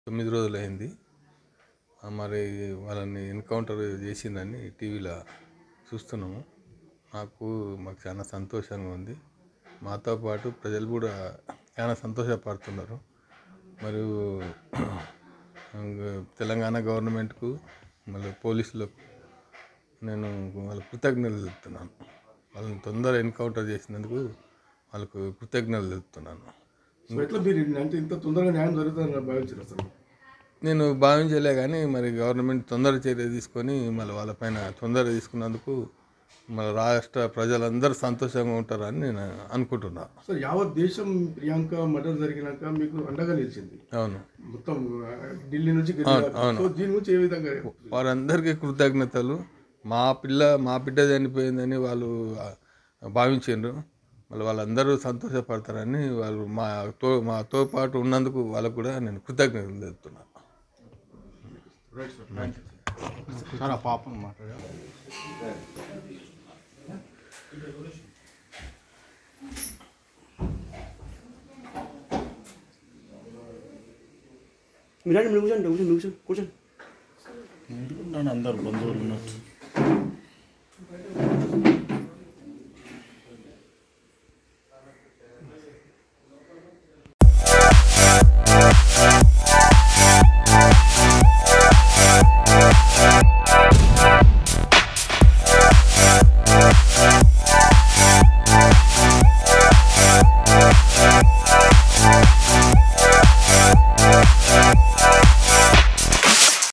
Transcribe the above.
తొమ్మిది రోజులు అయింది ఆ, మరి వాళ్ళని ఎన్కౌంటర్ చేసిందని టీవీలో చూస్తున్నాము నాకు మాకు చాలా సంతోషంగా ఉంది మాతో పాటు ప్రజలు కూడా చాలా సంతోషపడుతున్నారు మరియు తెలంగాణ గవర్నమెంట్కు మళ్ళీ పోలీసులకు నేను వాళ్ళ కృతజ్ఞతలు తెలుపుతున్నాను వాళ్ళని తొందర ఎన్కౌంటర్ చేసినందుకు వాళ్ళకు కృతజ్ఞతలు తెలుపుతున్నాను సో ఎట్లా మీరు అంటే ఇంత తొందరగా న్యాయం జరుగుతుందని భావించారు అసలు నేను భావించలే కానీ మరి గవర్నమెంట్ తొందర చర్య తీసుకొని మళ్ళీ వాళ్ళపైన తొందర తీసుకున్నందుకు మన రాష్ట్ర ప్రజలందరూ సంతోషంగా ఉంటారని నేను అనుకుంటున్నా సార్ యావత్ దేశం ప్రియాంక మర్డర్ జరిగినాక మీకు అండగా నిలిచింది అవును మొత్తం ఆ, ఢిల్లీ నుంచి గల్లీ దాకా. సో దీని గురించి ఏ విధంగా వారందరికీ కృతజ్ఞతలు మా పిల్ల మా బిడ్డ చనిపోయిందని వాళ్ళు ఆ, భావించిండ్రు మళ్ళీ వాళ్ళందరూ సంతోషపడతారని వాళ్ళు మా తో మాతో పాటు ఉన్నందుకు వాళ్ళకు కూడా నేను కృతజ్ఞతలు తెలుపుతున్నాను right sir thank you sir ఆ పాపం మాట్లాడా మీరు రండి, మీరు కూర్చోండి కూర్చోండి కూర్చోండి కూర్చోండి ఎందుకుంటాను అందరు బంధువులు ఉన్నట్టు